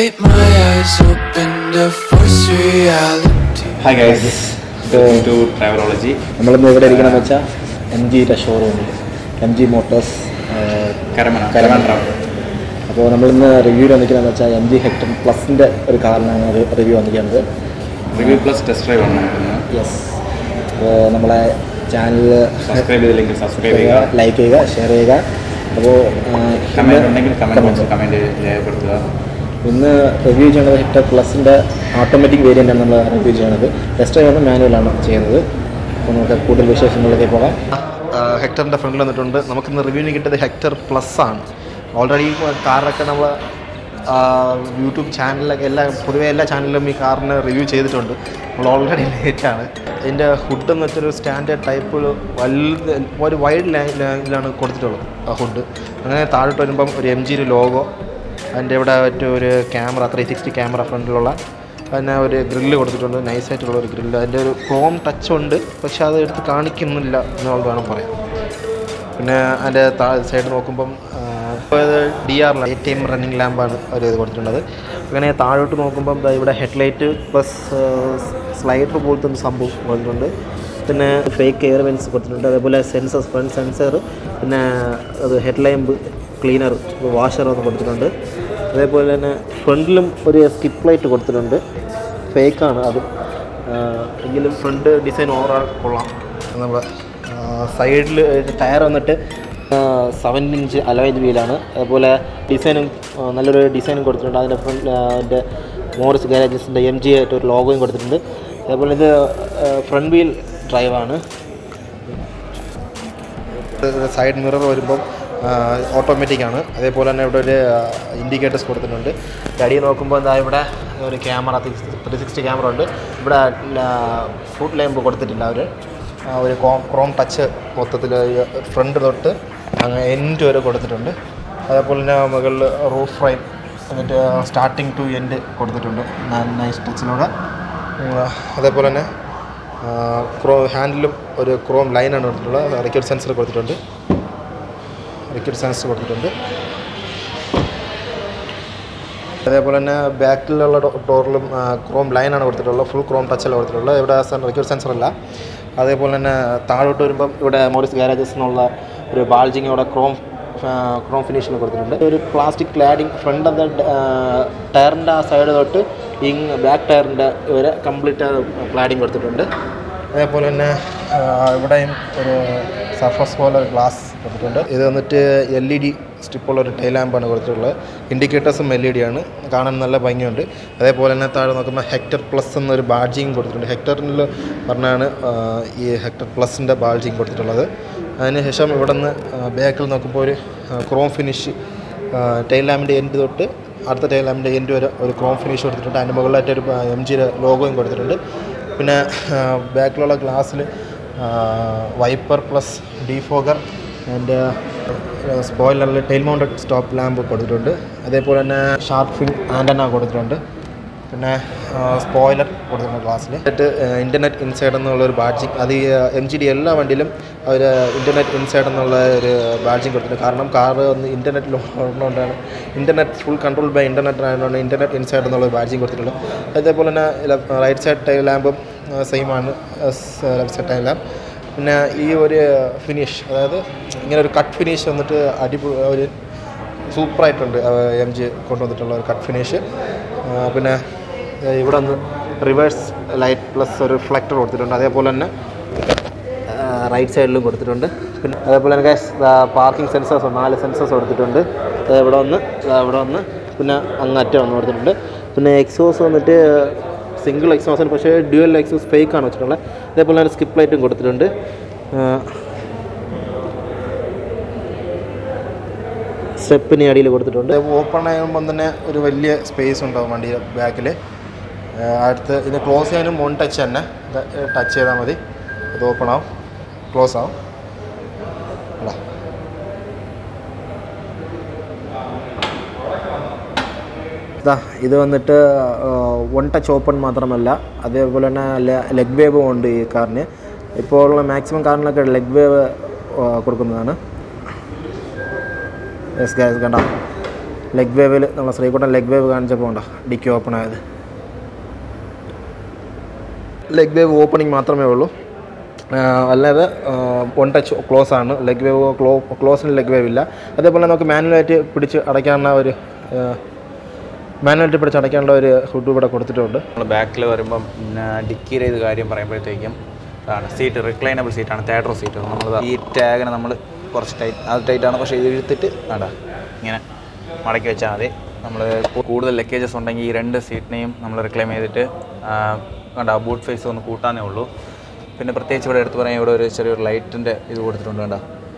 Bite my eyes open to force reality. Hi guys to Travelology നമ്മളിന്ന് എവിടെ ഇരിക്കണമെന്ന് വെച്ചാൽ എം ജിയുടെ ഷോറൂമിൽ M G Motors Karamana Karamana. Karamana അപ്പോൾ നമ്മളിന്ന് റിവ്യൂ വന്നിരിക്കുന്നതെന്ന് വെച്ചാൽ എം ജി ഹെക്ടർ പ്ലസിൻ്റെ ഒരു കാറിനാണ് ഒരു റിവ്യൂ വന്നിരിക്കുന്നത് റിവ്യൂ പ്ലസ് ടെസ്റ്റ് ഡ്രൈവ് ആണ് നടക്കുന്നത് യെസ് അപ്പോൾ നമ്മളെ ചാനൽ സബ്സ്ക്രൈബ് ചെയ്തില്ലെങ്കിൽ സബ്സ്ക്രൈബ് ചെയ്യുക ലൈക്ക് ചെയ്യുക ഷെയർ ചെയ്യുക അപ്പോൾ കമൻറ്റ് ഉണ്ടെങ്കിൽ കമൻറ്റ് ബോക്സിൽ കമൻറ്റ് രേഖപ്പെടുത്തുക ഇന്ന് റിവ്യൂ ചെയ്യുന്നത് ഹെക്ടർ പ്ലസിൻ്റെ ഓട്ടോമാറ്റിക് വേരിയൻ്റാണ് നമ്മൾ റിവ്യൂ ചെയ്യുന്നത് ടെസ്റ്റ് ഡ്രൈവ് മാനുവലാണ് ചെയ്യുന്നത് അപ്പോൾ നമുക്ക് കൂടുതൽ വിശേഷങ്ങളിലേക്ക് പോകാം ഹെക്ടറിൻ്റെ ഫ്രണ്ടിൽ വന്നിട്ടുണ്ട് നമുക്കിന്ന് റിവ്യൂവിന് കിട്ടിയത് ഹെക്ടർ പ്ലസ് ആണ് ഓൾറെഡി കാറിലൊക്കെ നമ്മൾ യൂട്യൂബ് ചാനലിലൊക്കെ എല്ലാ പൊതുവേ എല്ലാ ചാനലിലും ഈ കാറിന് റിവ്യൂ ചെയ്തിട്ടുണ്ട് നമ്മൾ ഓൾറെഡി ലേറ്റാണ് ഇതിൻ്റെ ഹുഡ് എന്ന് വെച്ചൊരു സ്റ്റാൻഡേർഡ് ടൈപ്പ് വലുത് ഒരു വൈഡ് ലൈനിലാണ് കൊടുത്തിട്ടുള്ളത് ആ ഹുഡ് അങ്ങനെ താഴോട്ട് വരുമ്പം ഒരു എം ജിയുടെ ലോഗോ അതിൻ്റെ ഇവിടെ മറ്റു ഒരു ക്യാമറ ത്രീ സിക്സ്റ്റി ക്യാമറ ഫ്രണ്ടിലുള്ള പിന്നെ ഒരു ഗ്രില്ല് കൊടുത്തിട്ടുണ്ട് നൈസായിട്ടുള്ള ഒരു ഗ്രില്ല് അതിൻ്റെ ഒരു ക്രോം ടച്ച് ഉണ്ട് പക്ഷെ അത് എടുത്ത് കാണിക്കുന്നില്ല എന്നുള്ളത് വേണം പറയാം പിന്നെ അതിൻ്റെ താ സൈഡ് നോക്കുമ്പം D R A T M running ലാമ്പാണ് അവർ ഇത് കൊടുത്തിട്ടുള്ളത് അങ്ങനെ താഴോട്ട് നോക്കുമ്പം ദാ ഇവിടെ ഹെഡ്ലൈറ്റ് പ്ലസ് സ്ലൈഡർ പോലത്തെ ഒരു സംഭവം കൊടുത്തിട്ടുണ്ട് പിന്നെ ഫേക്ക് എയർ വെൻസ് കൊടുത്തിട്ടുണ്ട് അതേപോലെ സെൻസർ ഫ്രണ്ട് സെൻസർ പിന്നെ അത് ഹെഡ്ലൈമ്പ് ക്ലീനർ വാഷർ ഒന്ന് കൊടുത്തിട്ടുണ്ട് അതേപോലെ തന്നെ ഫ്രണ്ടിലും ഒരു സ്കിപ്പ് ലൈറ്റ് കൊടുത്തിട്ടുണ്ട് ഫേക്കാണ് അത് എങ്കിലും ഫ്രണ്ട് ഡിസൈൻ ഓവറാൾ കൊള്ളാം നമ്മുടെ സൈഡിൽ ടയർ വന്നിട്ട് സെവൻ ഇഞ്ച് അലോയിഡ് വീലാണ് അതുപോലെ ഡിസൈനും ആ, നല്ലൊരു ഡിസൈനും കൊടുത്തിട്ടുണ്ട് അതിൻ്റെ ഫ്രണ്ട് അതിൻ്റെ മോറിസ് ഗാരേജസിൻ്റെ എം ജി ആയിട്ട് ഒരു ലോഗോയും കൊടുത്തിട്ടുണ്ട് അതേപോലെ ഇത് ഫ്രണ്ട് വീൽ ഡ്രൈവാണ് സൈഡ് മിറർ വരുമ്പം ഓട്ടോമാറ്റിക് ആണ് അതേപോലെ തന്നെ ഇവിടെ ഒരു ഇൻഡിക്കേറ്റേഴ്സ് കൊടുത്തിട്ടുണ്ട് അടി നോക്കുമ്പോൾ എന്താ ഇവിടെ ഒരു ക്യാമറ ത്രീ സിക്സ്റ്റി ക്യാമറ ഉണ്ട് ഇവിടെ ഫുഡ് ലൈമ്പ് കൊടുത്തിട്ടില്ല അവർ ഒരു ക്രോം ക്രോം ടച്ച് മൊത്തത്തിൽ ഫ്രണ്ട് തൊട്ട് അങ്ങ് എൻഡ് വരെ കൊടുത്തിട്ടുണ്ട് അതേപോലെ തന്നെ മുകളിൽ റൂഫ് ഫ്രൈം എന്നിട്ട് സ്റ്റാർട്ടിങ് ടു എൻഡ് കൊടുത്തിട്ടുണ്ട് നൈസ് ടച്ചിലൂടെ അതേപോലെ തന്നെ ക്രോ ഹാൻഡിലും ഒരു ക്രോം ലൈനാണ് കൊടുത്തിട്ടുള്ളത് റിക്കറ്റ് സെൻസർ കൊടുത്തിട്ടുണ്ട് റിക്കറ്റ് സെൻസർ കൊടുത്തിട്ടുണ്ട് അതേപോലെ തന്നെ ബാക്കിലുള്ള ഡോറിലും ക്രോം ലൈനാണ് കൊടുത്തിട്ടുള്ളത് ഫുൾ ക്രോം ടച്ചല്ല കൊടുത്തിട്ടുള്ളത് ഇവിടെ റിക്കറ്റ് സെൻസർ അല്ല അതേപോലെ തന്നെ താഴോട്ട് വരുമ്പം ഇവിടെ മോറിസ് ഗാരേജസ് എന്നുള്ള ഒരു ബാൾജിങ് ഇവിടെ ക്രോം ക്രോം ഫിനിഷിൽ കൊടുത്തിട്ടുണ്ട് ഒരു plastic cladding front of the ടയറിൻ്റെ ആ സൈഡ് തൊട്ട് ഇങ് ബാക്ക് ടയറിൻ്റെ വരെ കംപ്ലീറ്റ് ക്ലാഡിങ് കൊടുത്തിട്ടുണ്ട് അതേപോലെ തന്നെ ആ, ഇവിടെയും ഒരു സർഫസ് പോലെ ഒരു ഗ്ലാസ് കൊടുത്തിട്ടുണ്ട് ഇത് വന്നിട്ട് എൽ ഇ ഡി സ്റ്റിപ്പുള്ള ഒരു ടൈൽ ലാമ്പാണ് കൊടുത്തിട്ടുള്ളത് ഇൻഡിക്കേറ്റേഴ്സും എൽ ഇ ഡി ആണ് കാണാൻ നല്ല ഭംഗിയുണ്ട് അതേപോലെ തന്നെ താഴെ നോക്കുമ്പോൾ ഹെക്ടർ പ്ലസ് എന്നൊരു ബാഡ്ജിങ് കൊടുത്തിട്ടുണ്ട് ഹെക്ടറിൽ പറഞ്ഞാണ് ആ, ഈ ഹെക്ടർ പ്ലസിൻ്റെ ബാഡ്ജിങ് കൊടുത്തിട്ടുള്ളത് അതിനുശേഷം ഇവിടെ നിന്ന് ബാക്കിൽ നോക്കുമ്പോൾ ഒരു ക്രോം ഫിനിഷ് ടൈൽ ലാമ്പിൻ്റെ എൻഡ് തൊട്ട് അടുത്ത ടൈൽ ലാമ്പിൻ്റെ എൻഡ് വരെ ഒരു ക്രോം ഫിനിഷ് കൊടുത്തിട്ടുണ്ട് അതിൻ്റെ മുകളിലായിട്ട് ഒരു എം ജിയുടെ ലോഗോയും കൊടുത്തിട്ടുണ്ട് പിന്നെ ബാക്കിലുള്ള ഗ്ലാസ്സിൽ വൈപ്പർ പ്ലസ് ഡീഫോഗർ ആൻഡ് സ്പോയിലറിൽ ടെയിൽ മൗണ്ടഡ് സ്റ്റോപ്പ് ലാമ്പ് കൊടുത്തിട്ടുണ്ട് അതേപോലെ തന്നെ ഷാർപ്പ് ഫിൻ ആൻറ്റന കൊടുത്തിട്ടുണ്ട് പിന്നെ സ്പോയിലർ കൊടുത്തിട്ടുണ്ട് ഗ്ലാസ്സിൽ എന്നിട്ട് ഇൻ്റർനെറ്റ് ഇൻസൈഡ് എന്നുള്ള ഒരു ബാഡ്ജിങ് അത് എം ജി ഡി എല്ലാ വണ്ടിയിലും അവർ ഇൻ്റർനെറ്റ് ഇൻസൈഡ് എന്നുള്ള ഒരു ബാഡ്ജിങ് കൊടുത്തിട്ടുണ്ട് കാരണം കാറ് ഒന്ന് ഇൻ്റർനെറ്റിൽ ഓടുന്നതുകൊണ്ടാണ് internet full control by internet ആയതുകൊണ്ട് ഇൻ്റർനെറ്റ് ഇൻസൈഡ് എന്നുള്ള ഒരു ബാഡ്ജിങ് കൊടുത്തിട്ടുണ്ട് അതേപോലെ തന്നെ റൈറ്റ് സൈഡ് ടൈൽ ലാമ്പും സെയിം ആണ് ലെഫ്റ്റ് സൈഡ് ടൈൽ ലാമ്പ് പിന്നെ ഈ ഒരു ഫിനിഷ് അതായത് ഇങ്ങനെ ഒരു കട്ട് ഫിനിഷ് വന്നിട്ട് അടിപൊളി ഒരു സൂപ്പറായിട്ടുണ്ട് എം ജി കൊണ്ടുവന്നിട്ടുള്ള ഒരു കട്ട് ഫിനിഷ് പിന്നെ ഏഹ് ഇവിടെ ഒന്ന് റിവേഴ്സ് ലൈറ്റ് പ്ലസ് ഒരു റിഫ്ലക്ടർ കൊടുത്തിട്ടുണ്ട് അതേപോലെ തന്നെ റൈറ്റ് സൈഡിലും കൊടുത്തിട്ടുണ്ട് പിന്നെ അതേപോലെ തന്നെ പാർക്കിംഗ് സെൻസേഴ്സ് നാല് സെൻസേഴ്സ് കൊടുത്തിട്ടുണ്ട് ദാ ഇവിടെ ഒന്ന് ദാ ഇവിടെ ഒന്ന് പിന്നെ അങ്ങറ്റം ഒന്ന് കൊടുത്തിട്ടുണ്ട് പിന്നെ എക്സോസ് വന്നിട്ട് സിംഗിൾ എക്സോസിന് പക്ഷേ ഡ്യുവൽ എക്സോസ് ഫേക്ക് ആണ് വെച്ചിട്ടുള്ളത് അതേപോലെ തന്നെ സ്കിപ്പ് ലൈറ്റും കൊടുത്തിട്ടുണ്ട് സ്റ്റെപ്പിന് അടിയിൽ കൊടുത്തിട്ടുണ്ട് ഓപ്പൺ ആകുമ്പം തന്നെ ഒരു വലിയ സ്പേസ് ഉണ്ടാവും വണ്ടിയുടെ ബാക്കിൽ അടുത്ത് ഇത് ക്ലോസ് ചെയ്യാനും മോൺ ടച്ച് തന്നെ ടച്ച് ചെയ്താൽ മതി അത് ഓപ്പൺ ആവും ക്ലോസ് ആവും അല്ല ഇതാ ഇത് വന്നിട്ട് വൺ ടച്ച് ഓപ്പൺ മാത്രമല്ല അതേപോലെ തന്നെ ലെഗ് വേവും ഉണ്ട് ഈ കാറിന് ഇപ്പോൾ ഉള്ള മാക്സിമം കാറിനൊക്കെ ലെഗ് വേവ് കൊടുക്കുന്നതാണ് യെസ് ഗൈസ് കണ്ട ലെഗ് വേവിൽ നമ്മൾ ശ്രീകുട്ടൻ ലെഗ് വേവ് കാണിച്ചപ്പോൾ ഉണ്ടോ ഡിക്കി ഓപ്പൺ ആയത് ലെഗ് വേവ് ഓപ്പണിംഗ് മാത്രമേ ഉള്ളൂ ആ, അല്ലാതെ വൺ ടച്ച് ക്ലോസ് ആണ് ലെഗ് വേവ് ക്ലോ ക്ലോസിന് ലെഗ് വേവ് ഇല്ല അതേപോലെ നമുക്ക് മാനുവലായിട്ട് പിടിച്ച് അടയ്ക്കാനുള്ള ഒരു മാനുവലായിട്ട് പിടിച്ച് അടയ്ക്കാനുള്ള ഒരു ഹുഡ് ഇവിടെ കൊടുത്തിട്ടുണ്ട് നമ്മൾ ബാക്കിൽ വരുമ്പം പിന്നെ ഡിക്കിയുടെ ഇത് കാര്യം പറയുമ്പോഴത്തേക്കും ആണ് സീറ്റ് റിക്ലൈനബിൾ സീറ്റാണ് തേഡർ സീറ്റ് നമ്മൾ ഈ ടാഗിന് നമ്മൾ കുറച്ച് ടൈറ്റ് അത് ടൈറ്റാണ് പക്ഷേ ഇത് ഇഴുത്തിട്ട് വേണ്ട ഇങ്ങനെ മടക്കി വെച്ചാൽ മതി നമ്മൾ കൂടുതൽ ലഗേജസ് ഉണ്ടെങ്കിൽ ഈ രണ്ട് സീറ്റിനെയും നമ്മൾ റിക്ലൈം ചെയ്തിട്ട് ആ, കണ്ട ബൂട്ട് ഫേസ് ഒന്ന് കൂട്ടാനേ ഉള്ളൂ പിന്നെ പ്രത്യേകിച്ച് ഇവിടെ എടുത്ത് പറയാൻ ഇവിടെ ഒരു ചെറിയൊരു ലൈറ്റിൻ്റെ ഇത് കൊടുത്തിട്ടുണ്ട് കണ്ട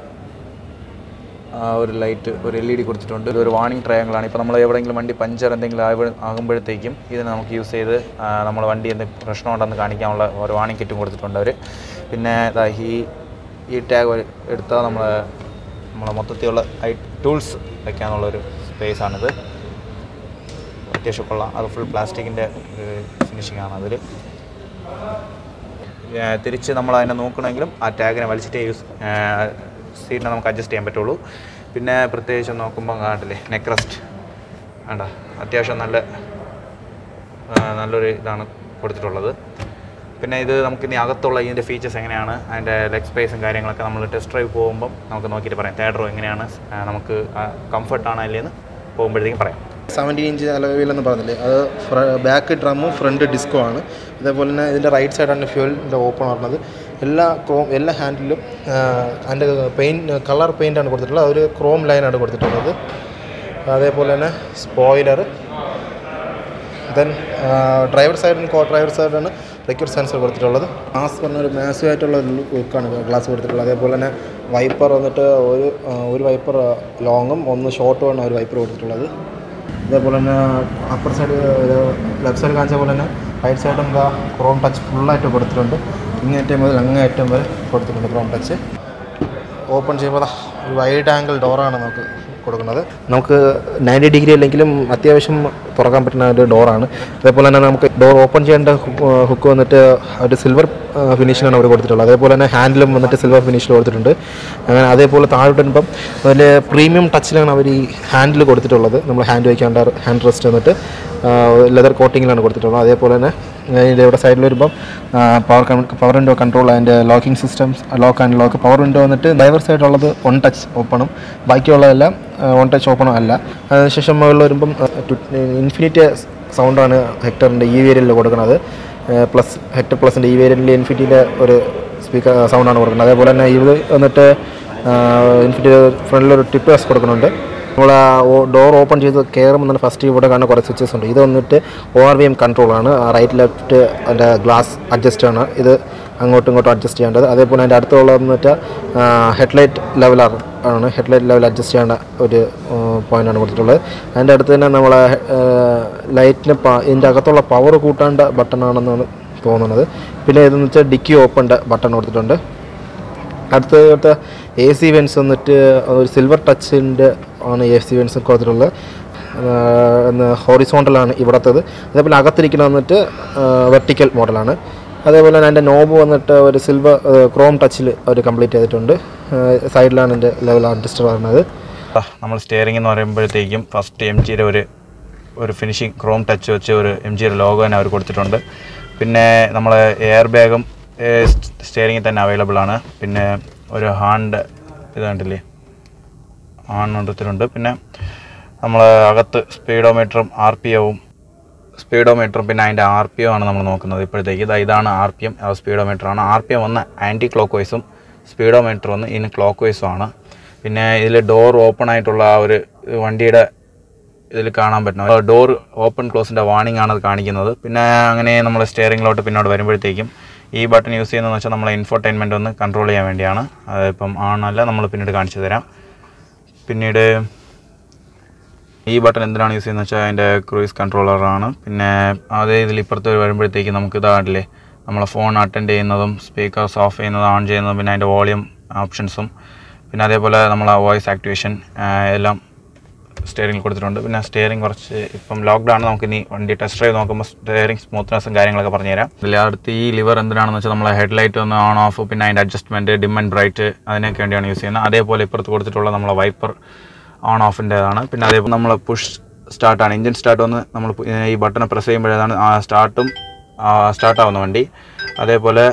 ആ ഒരു ലൈറ്റ് ഒരു എൽ ഇ ഡി കൊടുത്തിട്ടുണ്ട് ഇത് ഒരു വാണിംഗ് ട്രയാങ്കിളാണ് ഇപ്പോൾ നമ്മൾ എവിടെയെങ്കിലും വണ്ടി പഞ്ചർ എന്തെങ്കിലും ആവ- ആകുമ്പോഴത്തേക്കും ഇത് നമുക്ക് യൂസ് ചെയ്ത് നമ്മൾ വണ്ടി എന്തെങ്കിലും പ്രശ്നമുണ്ടെന്ന് കാണിക്കാനുള്ള ഒരു വാണിംഗ് കിറ്റും കൊടുത്തിട്ടുണ്ട് അവർ പിന്നെ ദാ ഈ ഈ ടാഗ് എടുത്താൽ നമ്മൾ നമ്മളെ മൊത്തത്തിലുള്ള ഐ ടൂൾസ് വയ്ക്കാനുള്ളൊരു സ്പേസാണിത് അത്യാവശ്യം കൊള്ളാം അത് ഫുൾ പ്ലാസ്റ്റിക്കിൻ്റെ ഫിനിഷിംഗ് ആണ് അതിൽ ഏഹ് തിരിച്ച് നമ്മൾ അതിനെ നോക്കണമെങ്കിലും ആ ടാഗിനെ വലിച്ചിട്ടേ യൂസ് സീറ്റിനെ നമുക്ക് അഡ്ജസ്റ്റ് ചെയ്യാൻ പറ്റുള്ളൂ പിന്നെ പ്രത്യേകിച്ച് നോക്കുമ്പോൾ കാണില്ലേ നെക്ക് റെസ്റ്റ് വേണ്ട അത്യാവശ്യം നല്ല ആ, നല്ലൊരു ഇതാണ് കൊടുത്തിട്ടുള്ളത് പിന്നെ ഇത് നമുക്ക് ഇനി അകത്തുള്ള ഇതിൻ്റെ ഫീച്ചേഴ്സ് എങ്ങനെയാണ് അതിൻ്റെ ലെഗ് സ്പേസും കാര്യങ്ങളൊക്കെ നമ്മൾ ടെസ്റ്റ് ഡ്രൈവ് പോകുമ്പം നമുക്ക് നോക്കിയിട്ട് പറയാം തേഡറോ എങ്ങനെയാണ് ആ, നമുക്ക് കംഫർട്ടാണ് അല്ലേന്ന് പോകുമ്പോഴത്തേക്കും പറയാം സെവൻറ്റീൻ ഇഞ്ച് അലവിലെന്ന് പറഞ്ഞില്ലേ അത് ബാക്ക് ഡ്രമ്മും ഫ്രണ്ട് ഡിസ്കോ ആണ് അതേപോലെ തന്നെ ഇതിൻ്റെ റൈറ്റ് സൈഡാണ് ഫ്യൂവലിൻ്റെ ഓപ്പൺ പറഞ്ഞത് എല്ലാ ക്രോം എല്ലാ ഹാൻഡിലും അതിൻ്റെ പെയിൻറ്റ് കളർ പെയിൻ്റാണ് കൊടുത്തിട്ടുള്ളത് ഒരു ക്രോം ലൈനാണ് കൊടുത്തിട്ടുള്ളത് അതേപോലെ തന്നെ സ്പോയിലർ ദെൻ ഡ്രൈവർ സൈഡിന് കോ ഡ്രൈവർ സൈഡാണ് റിക്യൂർ സെൻസർ കൊടുത്തിട്ടുള്ളത് ഗ്ലാസ് പറഞ്ഞ ഒരു മാസീവ് ആയിട്ടുള്ള ഒരു ലുക്കാണ് ഗ്ലാസ് കൊടുത്തിട്ടുള്ളത് അതേപോലെ തന്നെ വൈപ്പർ വന്നിട്ട് ഒരു ആ, ഒരു വൈപ്പർ ലോങ്ങും ഒന്ന് ഷോർട്ടുമാണ് ഒരു വൈപ്പർ കൊടുത്തിട്ടുള്ളത് അതേപോലെ തന്നെ അപ്പർ സൈഡ് ലെഫ്റ്റ് സൈഡ് കാണിച്ച പോലെ തന്നെ റൈറ്റ് സൈഡ് എന്താ ക്രോം ടച്ച് ഫുള്ളായിട്ട് കൊടുത്തിട്ടുണ്ട് ഇങ്ങേറ്റം മുതൽ അങ്ങേയറ്റം വരെ കൊടുത്തിട്ടുണ്ട് ക്രോം ടച്ച് ഓപ്പൺ ചെയ്യുമ്പോൾ ദാ ഒരു വൈഡ് ആംഗിൾ ഡോറാണ് നമുക്ക് കൊടുക്കുന്നത് നമുക്ക് നയൻറ്റി ഡിഗ്രി അല്ലെങ്കിലും അത്യാവശ്യം തുറക്കാൻ പറ്റുന്ന ഒരു ഡോറാണ് അതേപോലെ തന്നെ നമുക്ക് ഡോർ ഓപ്പൺ ചെയ്യേണ്ട ഹുക്ക് വന്നിട്ട് ഒരു സിൽവർ ഫിനിഷിലാണ് അവർ കൊടുത്തിട്ടുള്ളത് അതേപോലെ തന്നെ ഹാൻഡിലും വന്നിട്ട് സിൽവർ ഫിനിഷിൽ കൊടുത്തിട്ടുണ്ട് അങ്ങനെ അതേപോലെ താഴോട്ട് വരുമ്പം അതിൽ പ്രീമിയം ടച്ചിലാണ് അവർ ഈ ഹാൻഡിൽ കൊടുത്തിട്ടുള്ളത് നമ്മൾ ഹാൻഡ് വയ്ക്കേണ്ട ഹാൻഡ് റെസ്റ്റ് വന്നിട്ട് ലെതർ കോട്ടിങ്ങിലാണ് കൊടുത്തിട്ടുള്ളത് അതേപോലെ തന്നെ അതിൻ്റെ ഇവിടെ സൈഡിൽ വരുമ്പം പവർ പവർ വിൻഡോ കൺട്രോൾ അതിൻ്റെ locking systems lock and lock power window വന്നിട്ട് ഡ്രൈവർ സൈഡിലുള്ളത് വൺ ടച്ച് ഓപ്പണും ബാക്കിയുള്ളതെല്ലാം വൺ ടച്ച് ഓപ്പണും അല്ല അതിനുശേഷം മുകളിൽ വരുമ്പം ഇൻഫിനിറ്റ് സൗണ്ടാണ് ഹെക്ടറിൻ്റെ ഈ വേരിയലിൽ കൊടുക്കുന്നത് പ്ലസ് ഹെക്ടർ പ്ലസിൻ്റെ ഈ വേരിയലിൽ ഇൻഫിനിറ്റിൻ്റെ ഒരു സ്പീക്കർ സൗണ്ടാണ് കൊടുക്കുന്നത് അതേപോലെ തന്നെ ഇത് വന്നിട്ട് ഇൻഫിനിറ്റി ഫ്രണ്ടിലൊരു ടിപ്പ് എസ് കൊടുക്കുന്നുണ്ട് നമ്മൾ ഡോർ ഓപ്പൺ ചെയ്ത് കയറുമ്പോൾ തന്നെ ഫസ്റ്റ് ഇവിടെ കാണുന്ന കുറേ സ്വിച്ചസ് ഉണ്ട് ഇത് വന്നിട്ട് ഒ ആർ വി എം കൺട്രോളാണ് റൈറ്റ് ലെഫ്റ്റ് അതിൻ്റെ ഗ്ലാസ് അഡ്ജസ്റ്റ് ആണ് ഇത് അങ്ങോട്ടും ഇങ്ങോട്ടും അഡ്ജസ്റ്റ് ചെയ്യേണ്ടത് അതേപോലെ അതിൻ്റെ അടുത്തുള്ളത് വന്നിട്ട് ഹെഡ്ലൈറ്റ് ലെവലർ ആണ് ഹെഡ്ലൈറ്റ് ലെവൽ അഡ്ജസ്റ്റ് ചെയ്യേണ്ട ഒരു പോയിൻ്റാണ് കൊടുത്തിട്ടുള്ളത് അതിൻ്റെ അടുത്ത് തന്നെ നമ്മളെ ലൈറ്റിന് ഇതിൻ്റെ അകത്തുള്ള പവർ കൂട്ടേണ്ട ബട്ടണാണെന്നാണ് തോന്നുന്നത് പിന്നെ ഇതെന്ന് വെച്ചാൽ ഡിക്കി ഓപ്പണിൻ്റെ ബട്ടൺ കൊടുത്തിട്ടുണ്ട് അടുത്ത അടുത്ത എ സി വെൻസ് വന്നിട്ട് ഒരു സിൽവർ ടച്ചിൻ്റെ ആണ് എ സി വെൻസ് കൊടുത്തിട്ടുള്ളത് ഹോറിസോണ്ടലാണ് ഇവിടത്തേത് അതേപോലെ അകത്തിരിക്കുന്ന വന്നിട്ട് വെർട്ടിക്കൽ മോഡലാണ് അതേപോലെ തന്നെ അതിൻ്റെ നോബ് വന്നിട്ട് ഒരു സിൽവർ ക്രോം ടച്ചിൽ അവർ കംപ്ലീറ്റ് ചെയ്തിട്ടുണ്ട് സൈഡിലാണ് എൻ്റെ ലെവൽ അഡ്ജസ്റ്റർ വരുന്നത് നമ്മൾ സ്റ്റിയറിംഗ് എന്ന് പറയുമ്പോഴത്തേക്കും ഫസ്റ്റ് എം ജിയുടെ ഒരു ഒരു ഫിനിഷിങ് ക്രോം ടച്ച് വെച്ച് ഒരു എം ജിയുടെ ലോഗോ തന്നെ അവർ കൊടുത്തിട്ടുണ്ട് പിന്നെ നമ്മൾ എയർ ബാഗും സ്റ്റിയറിംഗിൽ തന്നെ അവൈലബിൾ ആണ് പിന്നെ ഒരു ഹാൻഡ് ഇത് കണ്ടില്ലേ ഹാൻ കൊടുത്തിട്ടുണ്ട് പിന്നെ നമ്മൾ അകത്ത് സ്പീഡോമീറ്ററും ആർ പി എവും സ്പീഡോമീറ്ററും പിന്നെ അതിൻ്റെ ആർ പി എം ആണ് നമ്മൾ നോക്കുന്നത് ഇപ്പോഴത്തേക്ക് ഇതാ ഇതാണ് ആർ പി എം സ്പീഡോമീറ്റർ ആണ് ആർ പി എം ഒന്ന് ആൻറ്റി ക്ലോക്ക് വൈസും സ്പീഡോമീറ്റർ ഒന്ന് ഇൻ ക്ലോക്ക് വൈസും ആണ് പിന്നെ ഇതിൽ ഡോർ ഓപ്പൺ ആയിട്ടുള്ള ആ ഒരു വണ്ടിയുടെ ഇതിൽ കാണാൻ പറ്റുന്ന ഡോർ ഓപ്പൺ ക്ലോസിൻ്റെ വാണിംഗ് ആണ് അത് കാണിക്കുന്നത് പിന്നെ അങ്ങനെ നമ്മൾ സ്റ്റിയറിംഗിലോട്ട് പിന്നോട്ട് വരുമ്പോഴത്തേക്കും ഈ ബട്ടൺ യൂസ് ചെയ്യുന്നതെന്ന് വെച്ചാൽ നമ്മളെ ഇൻഫോർടൈൻമെൻറ്റ് ഒന്ന് കൺട്രോൾ ചെയ്യാൻ വേണ്ടിയാണ് അതിപ്പം ആണല്ല നമ്മൾ പിന്നീട് കാണിച്ചു തരാം പിന്നീട് ഈ ബട്ടൺ എന്തിനാണ് യൂസ് ചെയ്യുന്നത് വെച്ചാൽ അതിൻ്റെ ക്രൂയിസ് കൺട്രോളറാണ് പിന്നെ അതേ ഇതിൽ ഇപ്പുറത്ത് വരുമ്പോഴത്തേക്ക് നമുക്ക് ഇതാകില്ലേ നമ്മളെ ഫോൺ അറ്റൻഡ് ചെയ്യുന്നതും സ്പീക്കേഴ്സ് ഓഫ് ചെയ്യുന്നതും ഓൺ ചെയ്യുന്നതും പിന്നെ അതിൻ്റെ വോളിയം ഓപ്ഷൻസും പിന്നെ അതേപോലെ നമ്മളെ വോയിസ് ആക്ടിവേഷൻ എല്ലാം സ്റ്റിയറിംഗിൽ കൊടുത്തിട്ടുണ്ട് പിന്നെ സ്റ്റിയറിംഗ് കുറച്ച് ഇപ്പം ലോക്ക്ഡൗൺ നമുക്ക് ഇനി വണ്ടി ടെസ്റ്റ് ഡ്രൈവ് നോക്കുമ്പോൾ സ്റ്റിയറിംഗ് സ്മൂത്ത്നെസ്സും കാര്യങ്ങളൊക്കെ പറഞ്ഞുതരാം ഇതിൽ അടുത്ത് ഈ ലിവർ എന്തിനാണെന്ന് വെച്ചാൽ നമ്മളെ ഹെഡ്ലൈറ്റ് ഒന്ന് ഓൺ ഓഫ് പിന്നെ അതിൻ്റെ അഡ്ജസ്റ്റ്മെൻറ്റ് ഡിം ആൻഡ് ബ്രൈറ്റ് അതിനൊക്കെ വേണ്ടിയാണ് യൂസ് ചെയ്യുന്നത് അതേപോലെ ഇപ്പുറത്ത് കൊടുത്തിട്ടുള്ള നമ്മളെ വൈപ്പർ ഓൺ ഓഫിൻ്റെതാണ് പിന്നെ അതേപോലെ നമ്മൾ പുഷ് സ്റ്റാർട്ടാണ് എഞ്ചിൻ സ്റ്റാർട്ട് വന്ന് നമ്മൾ ഈ ബട്ടൺ പ്രസ് ചെയ്യുമ്പോഴാണ് ആ സ്റ്റാർട്ടും സ്റ്റാർട്ടാവുന്ന വണ്ടി അതേപോലെ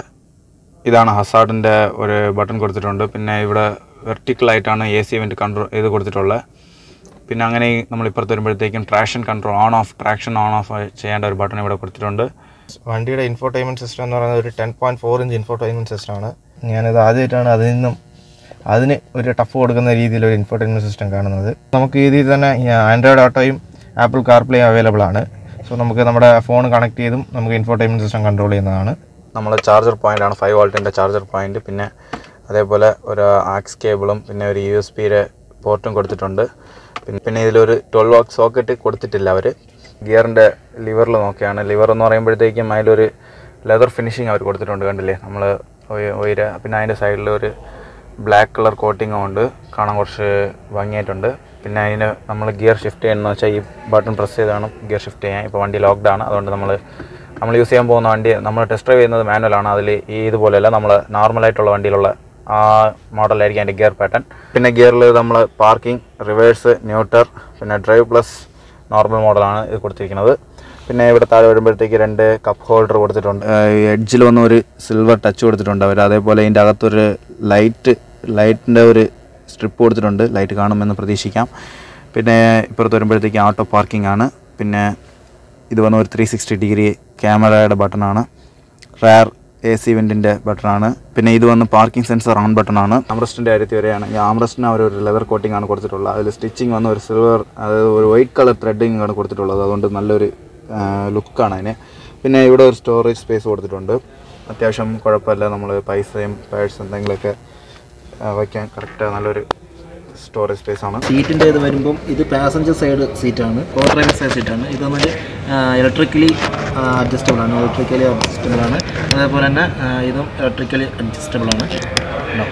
ഇതാണ് ഹസാർഡിൻ്റെ ഒരു ബട്ടൺ കൊടുത്തിട്ടുണ്ട് പിന്നെ ഇവിടെ വെർട്ടിക്കലായിട്ടാണ് എ സി ഇവൻറ്റ് കൺട്രോൾ ഇത് കൊടുത്തിട്ടുള്ളത് പിന്നെ അങ്ങനെ നമ്മൾ ഇപ്പുറത്ത് വരുമ്പോഴത്തേക്കും traction control on off traction on off ചെയ്യേണ്ട ഒരു ബട്ടൺ ഇവിടെ കൊടുത്തിട്ടുണ്ട് വണ്ടിയുടെ ഇൻഫോർടൈൻമെൻറ്റ് സിസ്റ്റം എന്ന് പറയുന്നത് ഒരു ten point four inch infotainment സിസ്റ്റമാണ് ഞാനിത് ആദ്യമായിട്ടാണ് അതിൽ നിന്നും അതിന് ഒരു ടഫ് കൊടുക്കുന്ന രീതിയിൽ ഒരു ഇൻഫോർടൈൻമെൻറ്റ് സിസ്റ്റം കാണുന്നത് നമുക്ക് ഇതിൽ തന്നെ ആൻഡ്രോയിഡ് ഓട്ടോയും ആപ്പിൾ കാർപ്ലേ അവൈലബിൾ ആണ് സോ നമുക്ക് നമ്മുടെ ഫോൺ കണക്ട് ചെയ്തും നമുക്ക് ഇൻഫോർടൈൻമെൻറ്റ് സിസ്റ്റം കൺട്രോൾ ചെയ്യുന്നതാണ് നമ്മൾ ചാർജർ പോയിൻ്റ് ആണ് ഫൈവ് വോൾട്ടിൻ്റെ ചാർജർ പോയിൻ്റ് പിന്നെ അതേപോലെ ഒരു ആക്സ് കേബിളും പിന്നെ ഒരു യു എസ് പിയുടെ പോർട്ടും കൊടുത്തിട്ടുണ്ട് പിന്നെ പിന്നെ ഇതിലൊരു ട്വൽവ് വോക്ക് സോക്കറ്റ് കൊടുത്തിട്ടില്ല അവർ ഗിയറിൻ്റെ ലിവറിൽ നോക്കിയാണ് ലിവർ എന്ന് പറയുമ്പോഴത്തേക്കും അതിലൊരു ലെതർ ഫിനിഷിങ് അവർ കൊടുത്തിട്ടുണ്ട് കണ്ടില്ലേ നമ്മൾ ഉയര പിന്നെ അതിൻ്റെ സൈഡിൽ ഒരു ബ്ലാക്ക് കളർ കോട്ടിങ്ങും ഉണ്ട് കാണാൻ കുറച്ച് ഭംഗിയായിട്ടുണ്ട് പിന്നെ അതിന് നമ്മൾ ഗിയർ ഷിഫ്റ്റ് ചെയ്യുന്നത് വെച്ചാൽ ഈ ബട്ടൺ പ്രസ് ചെയ്താണ് ഗിയർ ഷിഫ്റ്റ് ചെയ്യാൻ ഇപ്പോൾ വണ്ടി ലോക്ക്ഡ് ആണ് അതുകൊണ്ട് നമ്മൾ നമ്മൾ യൂസ് ചെയ്യാൻ പോകുന്ന വണ്ടി നമ്മൾ ടെസ്റ്റ് ഡ്രൈവ് ചെയ്യുന്നത് മാനുവലാണ് അതിൽ ഈ ഇതുപോലെയല്ല നമ്മൾ നോർമലായിട്ടുള്ള വണ്ടിയിലുള്ള ആ മോഡലായിരിക്കും അതിൻ്റെ ഗിയർ പാറ്റേൺ പിന്നെ ഗിയറിൽ നമ്മൾ പാർക്കിംഗ് റിവേഴ്സ് ന്യൂട്ടർ പിന്നെ ഡ്രൈവ് പ്ലസ് നോർമൽ മോഡലാണ് ഇത് കൊടുത്തിരിക്കുന്നത് പിന്നെ ഇവിടെ താഴെ വരുമ്പോഴത്തേക്ക് രണ്ട് കപ്പ് ഹോൾഡർ കൊടുത്തിട്ടുണ്ട് എഡ്ജിൽ വന്ന ഒരു സിൽവർ ടച്ച് കൊടുത്തിട്ടുണ്ട് അവർ അതേപോലെ ഇതിൻ്റെ അകത്തൊരു ലൈറ്റ് ലൈറ്റിൻ്റെ ഒരു സ്ട്രിപ്പ് കൊടുത്തിട്ടുണ്ട് ലൈറ്റ് കാണുമെന്ന് പ്രതീക്ഷിക്കാം പിന്നെ ഇപ്പുറത്ത് വരുമ്പോഴത്തേക്ക് ഓട്ടോ പാർക്കിംഗ് ആണ് പിന്നെ ഇത് വന്ന ഒരു ത്രീ സിക്സ്റ്റി ഡിഗ്രി ക്യാമറയുടെ ബട്ടണാണ് റയർ എ സി വെൻറ്റിൻ്റെ ബട്ടണാണ് പിന്നെ ഇത് വന്ന് പാർക്കിംഗ് സെൻസർ ഓൺ ബട്ടണാണ് ആംറസ്റ്റിൻ്റെ കാര്യത്തിൽ വരെയാണ് ഈ ആംറസ്റ്റിന് അവർ ഒരു ലെതർ കോട്ടിംഗ് ആണ് കൊടുത്തിട്ടുള്ളത് അതിൽ സ്റ്റിച്ചിങ് വന്ന് ഒരു സിൽവർ അതായത് ഒരു വൈറ്റ് കളർ ത്രെഡിങ് ആണ് കൊടുത്തിട്ടുള്ളത് അതുകൊണ്ട് നല്ലൊരു ലുക്കാണ് അതിന് പിന്നെ ഇവിടെ ഒരു സ്റ്റോറേജ് സ്പേസ് കൊടുത്തിട്ടുണ്ട് അത്യാവശ്യം കുഴപ്പമില്ല നമ്മൾ പൈസയും പേഴ്സ് എന്തെങ്കിലുമൊക്കെ ആ, വയ്ക്കാൻ കറക്റ്റ് നല്ലൊരു സ്റ്റോറേജ് സ്പേസ് ആണ് സീറ്റിൻ്റെ ഇത് വരുമ്പം ഇത് പാസഞ്ചർ സൈഡ് സീറ്റാണ് കോ ഡ്രൈവർ സൈഡ് സീറ്റാണ് ഇത് വന്നിട്ട് ഇലക്ട്രിക്കലി അഡ്ജസ്റ്റബിൾ ആണ് ഇലക്ട്രിക്കലി അഡ്ജസ്റ്റബിൾ ആണ് അതേപോലെ തന്നെ ആ, ഇതും ഇലക്ട്രിക്കലി അഡ്ജസ്റ്റബിൾ ആണ് ഉണ്ടോ?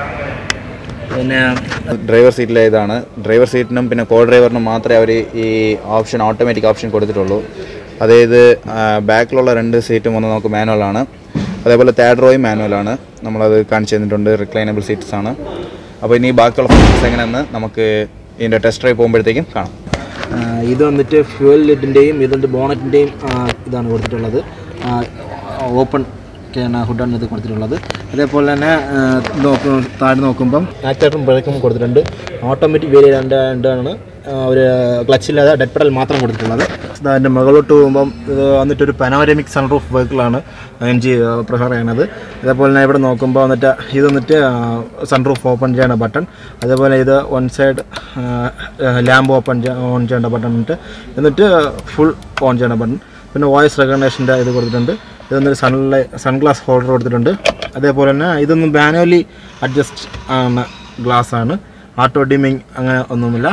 പിന്നെ ഡ്രൈവർ സീറ്റിലെ ഇതാണ് ഡ്രൈവർ സീറ്റിനും പിന്നെ കോ ഡ്രൈവറിനും മാത്രമേ അവർ ഈ ഓപ്ഷൻ ഓട്ടോമാറ്റിക് ഓപ്ഷൻ കൊടുത്തിട്ടുള്ളൂ അതായത് ബാക്കിലുള്ള രണ്ട് സീറ്റും ഒന്ന് നമുക്ക് മാനുവലാണ് അതേപോലെ തേർഡ് റോയും മാനുവലാണ് നമ്മളത് കാണിച്ചു തന്നിട്ടുണ്ട് റിക്ലൈനബിൾ സീറ്റ്സ് ആണ് അപ്പോൾ ഇനി ബാക്കിയുള്ള ഫംഗ്ഷൻസ് എങ്ങനെയെന്ന് നമുക്ക് ഇതിൻ്റെ ടെസ്റ്റ് ഡ്രൈവ് പോകുമ്പോഴത്തേക്കും കാണാം ആ, ഇത് വന്നിട്ട് ഫ്യൂൽ ലിഡിൻ്റെയും ഇതിൻ്റെ ബോണറ്റിൻ്റെയും ഇതാണ് കൊടുത്തിട്ടുള്ളത് ഓപ്പൺ ഹുഡാണ് ഇത് കൊടുത്തിട്ടുള്ളത് അതേപോലെ തന്നെ ആ, നോക്ക് താഴെ നോക്കുമ്പം ആക്ടറും ബ്രേക്കും കൊടുത്തിട്ടുണ്ട് ഓട്ടോമാറ്റിക് വേരിയൻ്റ് രണ്ടാണ് ഒരു ക്ലച്ചില്ലാതെ ഡെഡ് പെഡൽ മാത്രം കൊടുത്തിട്ടുള്ളത് ഇത് അതിൻ്റെ മുകളിലോട്ട് പോകുമ്പം ഇത് വന്നിട്ടൊരു പനോരമിക് സൺറൂഫ് വെഹിക്കിളാണ് എം ജി പ്രിഫർ ചെയ്യണത് അതേപോലെ തന്നെ ഇവിടെ നോക്കുമ്പോൾ വന്നിട്ട് ഇത് വന്നിട്ട് സൺറൂഫ് ഓപ്പൺ ചെയ്യണ ബട്ടൺ അതേപോലെ ഇത് one side lamp open on ചെയ്യേണ്ട ബട്ടൺ എന്നിട്ട് എന്നിട്ട് ഫുൾ ഓൺ ചെയ്യണ ബട്ടൺ പിന്നെ വോയിസ് റെക്കഗ്നേഷൻ്റെ ഇത് കൊടുത്തിട്ടുണ്ട് ഇതൊന്നൊരു സൺലൈ സൺഗ്ലാസ് ഹോൾഡർ കൊടുത്തിട്ടുണ്ട് അതേപോലെ തന്നെ ഇതൊന്നും മാനുവലി അഡ്ജസ്റ്റ് ആവുന്ന ഗ്ലാസ് ആണ് ആട്ടോ ഡിമിങ് അങ്ങനെ ഒന്നുമില്ല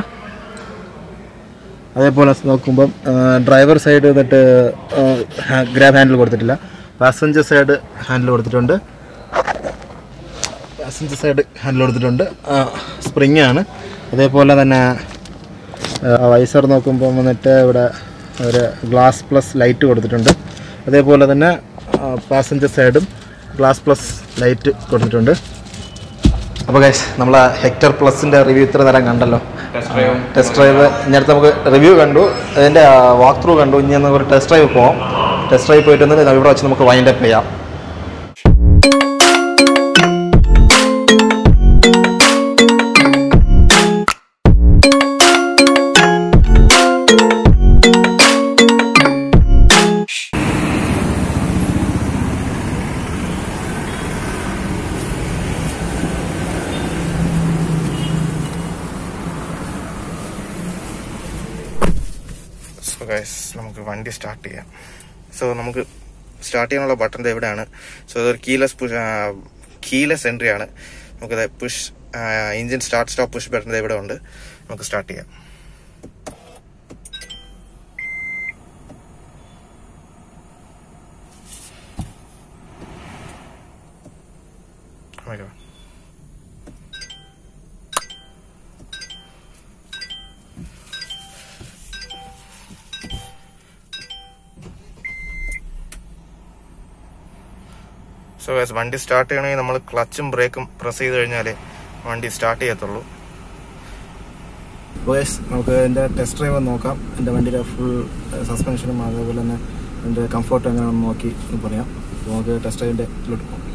അതേപോലെ നോക്കുമ്പം ഡ്രൈവർ സൈഡ് എന്നിട്ട് ഗ്രാബ് ഹാൻഡിൽ കൊടുത്തിട്ടില്ല പാസഞ്ചർ സൈഡ് ഹാൻഡിൽ കൊടുത്തിട്ടുണ്ട് പാസഞ്ചർ സൈഡ് ഹാൻഡിൽ കൊടുത്തിട്ടുണ്ട് സ്പ്രിങ് ആണ് അതേപോലെ തന്നെ വൈസർ നോക്കുമ്പോൾ വന്നിട്ട് ഇവിടെ ഒരു ഗ്ലാസ് പ്ലസ് ലൈറ്റ് കൊടുത്തിട്ടുണ്ട് അതേപോലെ തന്നെ പാസഞ്ചർ സൈഡും ഗ്ലാസ് പ്ലസ് ലൈറ്റ് കൊടുത്തിട്ടുണ്ട് അപ്പോൾ ഗൈസ് നമ്മളെ ഹെക്ടർ പ്ലസിൻ്റെ റിവ്യൂ ഇത്ര നേരം കണ്ടല്ലോ ടെസ്റ്റ് ഡ്രൈവ് ഇനി അടുത്ത് നമുക്ക് റിവ്യൂ കണ്ടു അതിൻ്റെ വാക്ക് ത്രൂ കണ്ടു ഇനി നമുക്ക് ഒരു ടെസ്റ്റ് ഡ്രൈവ് പോകാം ടെസ്റ്റ് ഡ്രൈവ് പോയിട്ട് വന്നിട്ട് ഇവിടെ വെച്ച് നമുക്ക് വൈൻഡ് അപ്പ് ചെയ്യാം സോ ഗൈസ് നമുക്ക് വണ്ടി സ്റ്റാർട്ട് ചെയ്യാം സോ നമുക്ക് സ്റ്റാർട്ട് ചെയ്യാനുള്ള ബട്ടൺ എവിടെയാണ് സോ ഇതൊരു കീലെസ് പുഷ് കീലെസ് എൻട്രി ആണ് നമുക്കത് push engine start stop push button ഇവിടെ ഉണ്ട് നമുക്ക് സ്റ്റാർട്ട് ചെയ്യാം Oh my God. So guys വണ്ടി സ്റ്റാർട്ട് ചെയ്യണമെങ്കിൽ നമ്മൾ ക്ലച്ചും ബ്രേക്കും പ്രസ് ചെയ്ത് കഴിഞ്ഞാൽ വണ്ടി സ്റ്റാർട്ട് ചെയ്യത്തുള്ളൂ ബോയ്സ് നമുക്ക് എൻ്റെ ടെസ്റ്റ് ഡ്രൈവ് ഒന്ന് നോക്കാം എൻ്റെ വണ്ടിയുടെ ഫുൾ സസ്പെൻഷനും അതേപോലെ തന്നെ എൻ്റെ കംഫർട്ട് എങ്ങനെയാണെന്ന് നോക്കി ഒന്ന് പറയാം അപ്പോൾ നമുക്ക് ടെസ്റ്റ് ഡ്രൈവിൻ്റെ ഇതിലോട്ട് പോകാം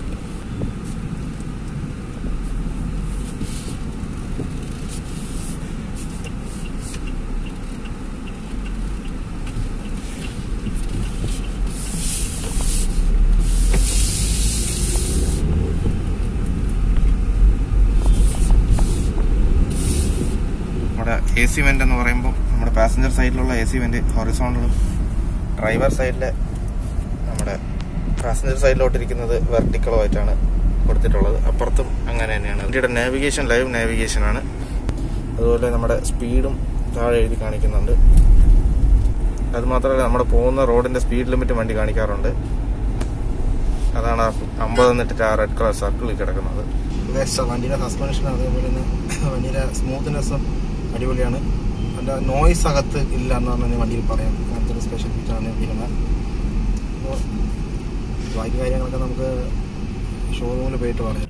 നമ്മുടെ എ സി വെന്റ് എന്ന് പറയുമ്പോൾ നമ്മുടെ പാസഞ്ചർ സൈഡിലുള്ള എ സി വെന്റ് ഹൊറിസോണ്ടലും ഡ്രൈവർ സൈഡിലെ നമ്മുടെ പാസഞ്ചർ സൈഡിലോട്ടിരിക്കുന്നത് വെർട്ടിക്കലോ ആയിട്ടാണ് കൊടുത്തിട്ടുള്ളത് അപ്പുറത്തും അങ്ങനെ തന്നെയാണ് വണ്ടിയുടെ നാവിഗേഷൻ ലൈവ് നാവിഗേഷൻ ആണ് അതുപോലെ നമ്മുടെ സ്പീഡും താഴെ എഴുതി കാണിക്കുന്നുണ്ട് അത് മാത്രമല്ല നമ്മുടെ പോകുന്ന റോഡിന്റെ സ്പീഡ് ലിമിറ്റ് വണ്ടി കാണിക്കാറുണ്ട് അതാണ് ആ അമ്പത് എന്നിട്ട് ആ റെഡ് കളർ സർക്കിളിൽ കിടക്കുന്നത് വണ്ടിയുടെ സസ്പെൻഷൻ അതേപോലെ തന്നെ വണ്ടിയുടെ സ്മൂത്ത്നെസ്സും അടിപൊളിയാണ് അതിൻ്റെ നോയ്സ് അകത്ത് ഇല്ല എന്നാണ് ഞാൻ വണ്ടിയിൽ പറയാം അങ്ങനത്തെ ഒരു സ്പെഷ്യൽ ഫീച്ചറാണ് വരുന്നത് അപ്പോൾ ബാക്കി കാര്യങ്ങളൊക്കെ നമുക്ക് ഷോറൂമിൽ പോയിട്ട് പറയാം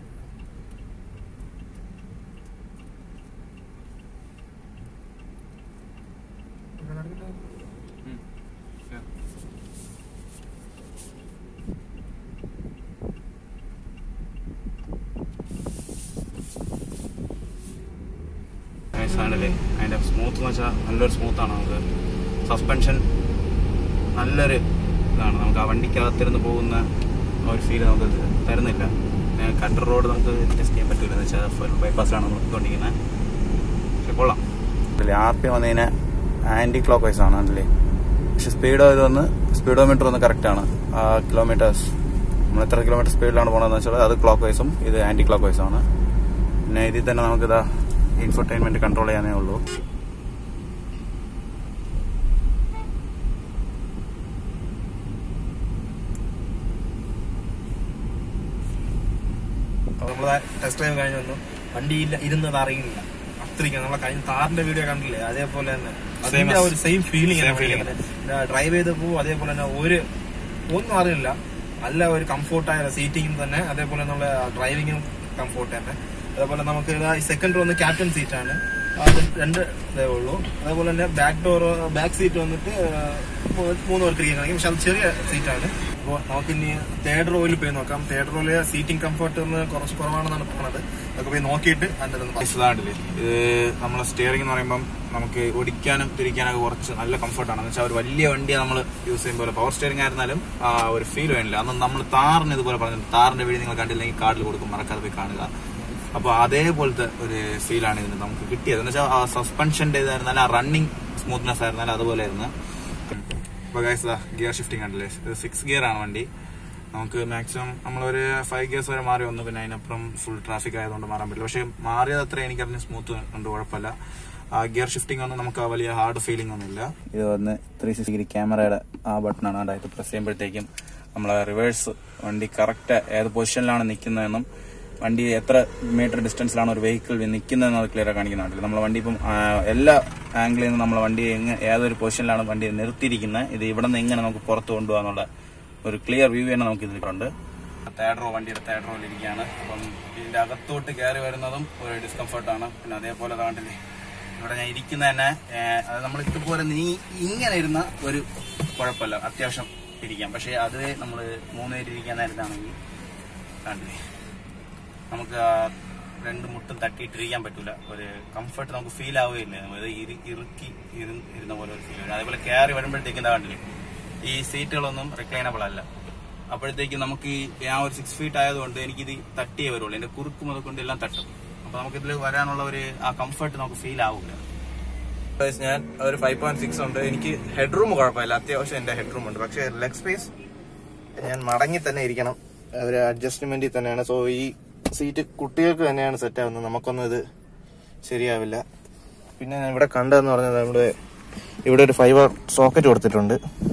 നൈസാണല്ലേ അതിൻ്റെ സ്മൂത്ത് എന്ന് വെച്ചാൽ നല്ലൊരു സ്മൂത്താണ് നമുക്ക് സസ്പെൻഷൻ നല്ലൊരു ഇതാണ് നമുക്ക് ആ വണ്ടിക്കകത്തിരുന്ന് പോകുന്ന ആ ഒരു ഫീൽ നമുക്ക് തരുന്നില്ല കട്ടർ റോഡ് നമുക്ക് ടെസ്റ്റ് ചെയ്യാൻ പറ്റില്ല എന്ന് വെച്ചാൽ ഫുൾ ബൈപ്പാസിലാണ് നമ്മൾ ഇട്ടുകൊണ്ടിരിക്കുന്നത് പക്ഷെ കൊള്ളാം ആർ പി വന്നതിന് ആൻറ്റി ക്ലോക്ക് വൈസ് ആണ് അതില്ലേ പക്ഷെ സ്പീഡ് ഇത് വന്ന് സ്പീഡോമീറ്റർ വന്ന് കറക്റ്റാണ് ആ കിലോമീറ്റേഴ്സ് നമ്മൾ എത്ര കിലോമീറ്റർ സ്പീഡിലാണ് പോകണമെന്ന് വെച്ചാൽ അത് ക്ലോക്ക് വൈസും ഇത് ആൻറ്റി ക്ലോക്ക് വൈസുമാണ് പിന്നെ ഇതിൽ തന്നെ നമുക്കിതാ ഇൻഫർടൈൻമെന്റ് കൺട്രോൾ ചെയ്യാനേ ഉള്ളൂ നമ്മൾ ടെസ്റ്റ് ഡ്രൈവ് കഴിഞ്ഞ് വന്നു വണ്ടിയില്ല ഇരുന്നത് അറിയുന്നില്ല അത്രയ്ക്ക് നമ്മളെ കഴിഞ്ഞ താറിന്റെ വീഡിയോ കണ്ടില്ലേ അതേപോലെ തന്നെ അതിന്റെ ആ ഒരു same feeling Same feeling. Drive ചെയ്തപ്പോ അതേപോലെ തന്നെ ഒരു ഒന്നും അറിയില്ല നല്ല ഒരു കംഫോർട്ടായ സീറ്റിംഗും തന്നെ അതേപോലെ എന്നുള്ള ഡ്രൈവിങ്ങും കംഫോർട്ട് തന്നെ അതേപോലെ നമുക്ക് ഇതാ ഈ സെക്കൻഡ് റോ ഒന്ന് ക്യാപ്റ്റൻ സീറ്റ് ആണ് അത് രണ്ട് ഇതേ ഉള്ളൂ അതേപോലെ തന്നെ ബാക്ക് ഡോർ ബാക്ക് സീറ്റ് വന്നിട്ട് ആ, മൂ- മൂന്ന് പേർക്ക് ഇരിക്കാൻ കഴിയും പക്ഷെ അത് ചെറിയ സീറ്റാണ് അപ്പോൾ നമുക്ക് ഇനി തേർഡ് റോയിൽ പോയി നോക്കാം തേർഡ് റോയില് സീറ്റിംഗ് കംഫർട്ട് കുറച്ച് കുറവാണെന്നാണ് പറഞ്ഞത് അതൊക്കെ പോയി നോക്കിയിട്ട് അതിൻ്റെ ഒന്ന് പറയാം. ഇതാണ്ടില്ലേ ഇത് നമ്മളെ സ്റ്റിയറിംഗ് എന്ന് പറയുമ്പം നമുക്ക് ഓടിക്കാനും തിരിക്കാനൊക്കെ കുറച്ച് നല്ല കംഫർട്ടാണ് എന്ന് വെച്ചാൽ ഒരു വലിയ വണ്ടി നമ്മൾ യൂസ് ചെയ്യുമ്പോൾ പവർ സ്റ്റിയറിംഗ് ആയിരുന്നാലും ആ ഒരു ഫീൽ വേണ്ടില്ല അന്ന് നമ്മൾ താറിന് ഇതുപോലെ പറഞ്ഞു താറിന്റെ വീട് നിങ്ങൾ കണ്ടില്ലെങ്കിൽ കാർഡിൽ കൊടുക്കും മറക്കാതെ പോയി കാണുക അപ്പോൾ അതേപോലത്തെ ഒരു ഫീലാണ് ഇതിന് നമുക്ക് കിട്ടിയത് എന്ന് വെച്ചാൽ ആ സസ്പെൻഷന്റെ ഇതായിരുന്നാലും ആ റണ്ണിങ് സ്മൂത്ത്നെസ് ആയിരുന്നാലും അതുപോലെ ആയിരുന്നു അപ്പോൾ ഗൈസ് ഗിയർ ഷിഫ്റ്റിംഗ് കണ്ടില്ലേ ഇത് സിക്സ് ഗിയർ ആണ് വണ്ടി നമുക്ക് മാക്സിമം നമ്മളൊരു ഫൈവ് ഗിയേഴ്സ് വരെ മാറി വന്നു പിന്നെ അതിനപ്പുറം ഫുൾ ട്രാഫിക് ആയതുകൊണ്ട് മാറാൻ പറ്റില്ല പക്ഷേ മാറിയത് അത്ര എനിക്കറിഞ്ഞ് സ്മൂത്ത് ഉണ്ട് കുഴപ്പമില്ല ആ ഗിയർ ഷിഫ്റ്റിംഗ് ഒന്നും നമുക്ക് ആ വലിയ ഹാർഡ് ഫീലിംഗ് ഒന്നുമില്ല ഇത് വന്ന് ത്രീ സിക്സ്റ്റി ഡിഗ്രി ക്യാമറയുടെ ആ ബട്ടണാണ് അതായത് പ്രസ് ചെയ്യുമ്പോഴത്തേക്കും നമ്മളെ റിവേഴ്സ് വണ്ടി കറക്റ്റ് ഏത് പൊസിഷനിലാണ് നിൽക്കുന്നതെന്നും വണ്ടി എത്ര മീറ്റർ ഡിസ്റ്റൻസിലാണ് ഒരു വെഹിക്കിൾ നിൽക്കുന്നതെന്ന് അത് ക്ലിയർ കാണിക്കുന്നുണ്ട് നമ്മളെ വണ്ടി ഇപ്പം ആ, എല്ലാ ആംഗിളിൽ നിന്നും നമ്മളെ വണ്ടി എങ്ങനെ ഏതൊരു പൊസിഷനിലാണ് വണ്ടി നിർത്തിയിരിക്കുന്നത് ഇത് ഇവിടെ നിന്ന് എങ്ങനെ നമുക്ക് പുറത്ത് കൊണ്ടുപോകാന്നുള്ള ഒരു ക്ലിയർ വ്യൂ തന്നെ നമുക്ക് ഇതിലുണ്ട് തേർഡ് റോ വണ്ടിയുടെ തേർഡ് റോയിൽ ഇരിക്കുകയാണ് അപ്പം ഇതിന്റെ അകത്തോട്ട് കയറി വരുന്നതും ഒരു ഡിസ്കംഫർട്ടാണ് പിന്നെ അതേപോലെ താണ്ടില്ലേ ഇവിടെ ഞാൻ ഇരിക്കുന്ന തന്നെ ഏഹ്, അത് നമ്മൾ ഇതുപോലെ നീ ഇങ്ങനെ ഇരുന്ന ഒരു കുഴപ്പമില്ല അത്യാവശ്യം ഇരിക്കാം പക്ഷേ അത് നമ്മൾ മൂന്ന് പേര് ഇരിക്കാൻ നേരത്താണെങ്കിൽ കണ്ടില്ലേ നമുക്ക് ആ രണ്ട് മുട്ടും തട്ടിയിട്ടിരിക്കാൻ പറ്റൂല ഒരു കംഫർട്ട് നമുക്ക് ഫീൽ ആവുകയില്ല നമ്മൾ ഇരു- ഇറുക്കി ഇരുന്ന് ഇരുന്ന പോലെ ഒരു ഫീൽ വരും അതേപോലെ കയറി വരുമ്പോഴത്തേക്കും എന്താ കണ്ടില്ലേ ഈ സീറ്റുകളൊന്നും റിക്ലൈനബിൾ അല്ല അപ്പോഴത്തേക്കും നമുക്ക് ഈ ആ ഒരു സിക്സ് ഫീറ്റ് ആയതുകൊണ്ട് എനിക്കിത് തട്ടിയേ വരുള്ളൂ എന്റെ കുറുക്ക് മുതൽ കൊണ്ട് എല്ലാം തട്ടും അപ്പൊ നമുക്ക് ഇതിൽ വരാനുള്ള ഒരു ആ കംഫർട്ട് നമുക്ക് ഫീൽ ആവില്ല ഞാൻ ഒരു ഫൈവ് പോയിന്റ് സിക്സ് ഉണ്ട് എനിക്ക് ഹെഡ് റൂം കുഴപ്പമില്ല അത്യാവശ്യം എന്റെ ഹെഡ് റൂം ഉണ്ട് പക്ഷേ ലെഗ് സ്പേസ് ഞാൻ മടങ്ങി തന്നെ ഇരിക്കണം ഒരു അഡ്ജസ്റ്റ്മെന്റിൽ തന്നെയാണ് സോ ഈ സീറ്റ് കുട്ടികൾക്ക് തന്നെയാണ് സെറ്റ് ആവുന്നത് നമുക്കൊന്നും ഇത് ശരിയാവില്ല പിന്നെ ഞാൻ ഇവിടെ കണ്ടതെന്ന് പറഞ്ഞത് നമ്മുടെ ഇവിടെ ഒരു ഫൈബർ സോക്കറ്റ് കൊടുത്തിട്ടുണ്ട്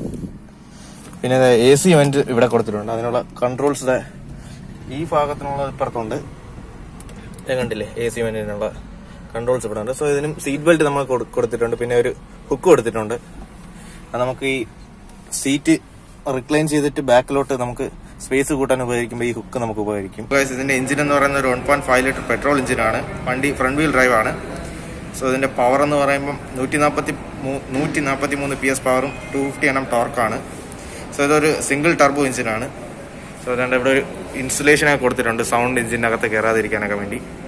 പിന്നെ എ സി വെന്റ് ഇവിടെ കൊടുത്തിട്ടുണ്ട് അതിനുള്ള കൺട്രോൾസ് ഈ ഭാഗത്തിനുള്ള ഇപ്പുറത്തുണ്ട് ഞാൻ കണ്ടില്ലേ എ സി വെന്റിനുള്ള കൺട്രോൾസ് ഇവിടെ ഉണ്ട് സോ ഇതിനും സീറ്റ് ബെൽറ്റ് നമ്മൾ കൊടു- കൊടുത്തിട്ടുണ്ട് പിന്നെ ഒരു ഹുക്ക് കൊടുത്തിട്ടുണ്ട് അത് നമുക്ക് ഈ സീറ്റ് റിക്ലൈൻ ചെയ്തിട്ട് ബാക്കിലോട്ട് നമുക്ക് സ്പേസ് കൂട്ടാൻ ഉപയോഗിക്കുമ്പോൾ ഈ ഹുക്ക് നമുക്ക് ഉപകരിക്കും ഇതിന്റെ എഞ്ചിൻ എന്ന് പറയുന്നത് ഒരു one point five litre petrol എഞ്ചിനാണ് വണ്ടി ഫ്രണ്ട് വീൽ ഡ്രൈവ് ആണ് സോ ഇതിൻ്റെ പവർ എന്ന് പറയുമ്പം നൂറ്റി നാൽപ്പത്തി മൂ നൂറ്റി നാൽപ്പത്തി മൂന്ന് പി എസ് പവറും ടു ഫിഫ്റ്റി എൻ എം ടോർക്കാണ് സോ ഇതൊരു സിംഗിൾ ടർബോ എഞ്ചിനാണ് സോ അതുകൊണ്ട് ഇവിടെ ഒരു ഇൻസുലേഷനൊക്കെ കൊടുത്തിട്ടുണ്ട് സൗണ്ട് എഞ്ചിൻ്റെ അകത്ത് കയറാതിരിക്കാനൊക്കെ വേണ്ടി